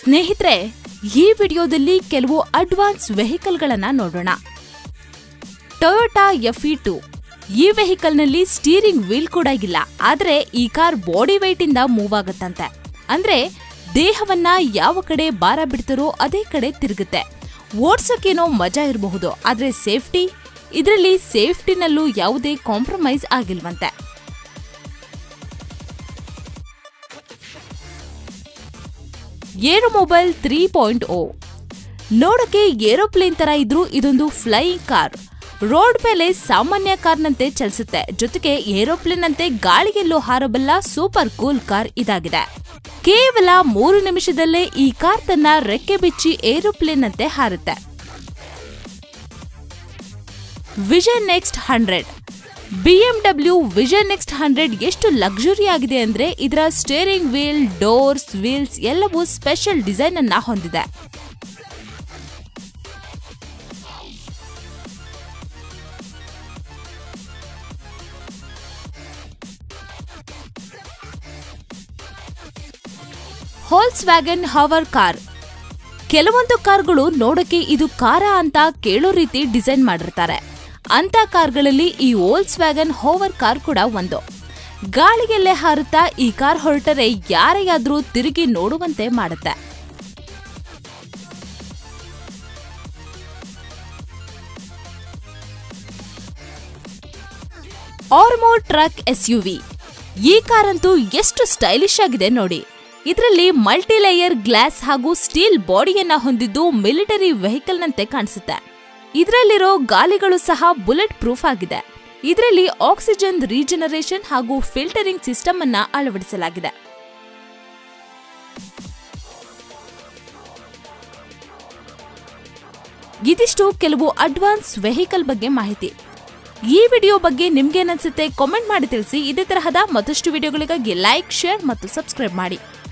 ಸ್ನೇಹಿತರೆ ಈ ವಿಡಿಯೋದಲ್ಲಿ ಕೆಲವು ಅಡ್ವಾನ್ಸ್ ವೆಹಿಕಲ್ಗಳನ್ನ ನೋಡೋಣ ಟೊಯೋಟಾ ಎಫ್ಇ ಟು ಈ ವೆಹಿಕಲ್ನಲ್ಲಿ ಸ್ಟೀರಿಂಗ್ ವೀಲ್ ಕೂಡ ಇಲ್ಲ ಆದ್ರೆ ಈ ಕಾರ್ ಬಾಡಿ weight ಇಂದ ಮೂವ್ ಆಗುತ್ತಂತೆ ಅಂದ್ರೆ ದೇಹವನ್ನ ಯಾವ ಕಡೆ ಭಾರ ಬಿಡ್ತಾರೋ ಅದೇ ಕಡೆ ತಿರುಗುತ್ತೆ ಓಡ್ಸಕ್ಕೇನೋ ಮಜಾ ಇರಬಹುದು ಆದ್ರೆ ಸೇಫ್ಟಿ ಇದರಲ್ಲಿ ಸೇಫ್ಟಿನಲ್ಲೂ ಯಾವುದೇ ಕಾಂಪ್ರಮೈಸ್ ಆಗಿಲ್ವಂತೆ AeroMobil three point O ನೋಡಕ್ಕೆ ಏರೋಪ್ಲೇನ್ ತರ ಇದ್ರೂ ಇದೊಂದು ಫ್ಲೈಯಿಂಗ್ ಕಾರ್ ರೋಡ್ ಮೇಲೆ ಸಾಮಾನ್ಯ ಕಾರ್ನಂತೆ ಚಲಿಸುತ್ತೆ ಜೊತೆಗೆ ಏರೋಪ್ಲೇನ್ ಅಂತೆ ಗಾಳಿಗೆಲ್ಲೂ ಹಾರಬಲ್ಲ ಸೂಪರ್ ಕೂಲ್ ಕಾರ್ ಇದಾಗಿದೆ ಕೇವಲ ಮೂರು ನಿಮಿಷದಲ್ಲೇ ಈ ಕಾರ್ ತನ್ನ ರೆಕ್ಕೆ ಬಿಚ್ಚಿ ಏರೋಪ್ಲೇನ್ ಅಂತೆ ಹಾರುತ್ತೆ Vision Next hundred BMW Vision Next hundred ಎಷ್ಟು ಲಕ್ಸುರಿ ಆಗಿದೆ ಅಂದ್ರೆ ಇದರ ಸ್ಟೇರಿಂಗ್ ವೀಲ್ ಡೋರ್ಸ್ ವೀಲ್ಸ್ ಎಲ್ಲವೂ ಸ್ಪೆಷಲ್ ಡಿಸೈನ್ ಅನ್ನ ಹೊಂದಿದೆ ಹೋಲ್ಸ್ ವ್ಯಾಗನ್ ಹವರ್ ಕಾರ್ ಕೆಲವೊಂದು ಕಾರ್ಗಳು ನೋಡಕ್ಕೆ ಇದು ಕಾರ ಅಂತ ಕೇಳೋ ರೀತಿ ಡಿಸೈನ್ ಮಾಡಿರ್ತಾರೆ ಅಂತ ಕಾರ್ಗಳಲ್ಲಿ ಈ ಓಲ್ಸ್ ವ್ಯಾಗನ್ ಹೋವರ್ ಕಾರ್ ಕೂಡ ಒಂದು ಗಾಳಿಗೆಲ್ಲೇ ಹಾರುತ್ತಾ ಈ ಕಾರ್ ಹೊರಟರೆ ಯಾರೆಯಾದ್ರೂ ತಿರುಗಿ ನೋಡುವಂತೆ ಮಾಡುತ್ತೆ ಆರ್ಮೋ ಟ್ರಕ್ ಎಸ್ಯುವಿ ಈ ಕಾರಂತೂ ಎಷ್ಟು ಸ್ಟೈಲಿಶ್ ಆಗಿದೆ ನೋಡಿ ಇದರಲ್ಲಿ ಮಲ್ಟಿ ಲೇಯರ್ ಗ್ಲಾಸ್ ಹಾಗೂ ಸ್ಟೀಲ್ ಬಾಡಿಯನ್ನ ಹೊಂದಿದ್ದು ಮಿಲಿಟರಿ ವೆಹಿಕಲ್ನಂತೆ ಕಾಣಿಸುತ್ತೆ ಇದರಲ್ಲಿರೋ ಗಾಲಿಗಳು ಸಹ ಬುಲೆಟ್ ಪ್ರೂಫ್ ಆಗಿದೆ ಇದರಲ್ಲಿ ಆಕ್ಸಿಜನ್ ರೀಜನರೇಷನ್ ಹಾಗೂ ಫಿಲ್ಟರಿಂಗ್ ಸಿಸ್ಟಮ್ ಅನ್ನ ಅಳವಡಿಸಲಾಗಿದೆ ಇದಿಷ್ಟು ಕೆಲವು ಅಡ್ವಾನ್ಸ್ ವೆಹಿಕಲ್ ಬಗ್ಗೆ ಮಾಹಿತಿ ಈ ವಿಡಿಯೋ ಬಗ್ಗೆ ನಿಮ್ಗೇನನ್ಸುತ್ತೆ ಕಾಮೆಂಟ್ ಮಾಡಿ ತಿಳಿಸಿ ಇದೇ ತರಹದ ಮತ್ತಷ್ಟು ವಿಡಿಯೋಗಳಿಗಾಗಿ ಲೈಕ್ ಶೇರ್ ಮತ್ತು ಸಬ್ಸ್ಕ್ರೈಬ್ ಮಾಡಿ